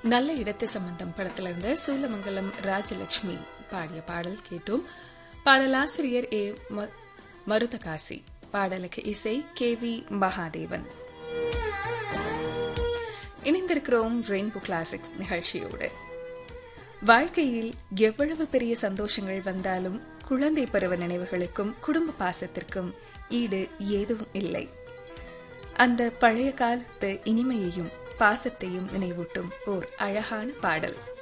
நல்ல இடத்து சம்பந்தம் படத்துல இருந்து சூலமங்கலம் ராஜலட்சுமி பாடிய பாடல் கேட்டோம் பாடலாசிரியர் ஏ ம- மருதகாசி பாடலுக்கு இசை கே வி மகாதேவன் இணைந்திருக்கிறோம் ரெயின்போ கிளாசிக்ஸ் நிகழ்ச்சியோடு வாழ்க்கையில் எவ்வளவு பெரிய சந்தோஷங்கள் வந்தாலும் குழந்தை பருவ நினைவுகளுக்கும் குடும்ப பாசத்திற்கும் ஈடு ஏதும் இல்லை அந்த பழைய காலத்து இனிமையையும் பாசத்தையும் நினைவூட்டும் ஓர் அழகான பாடல்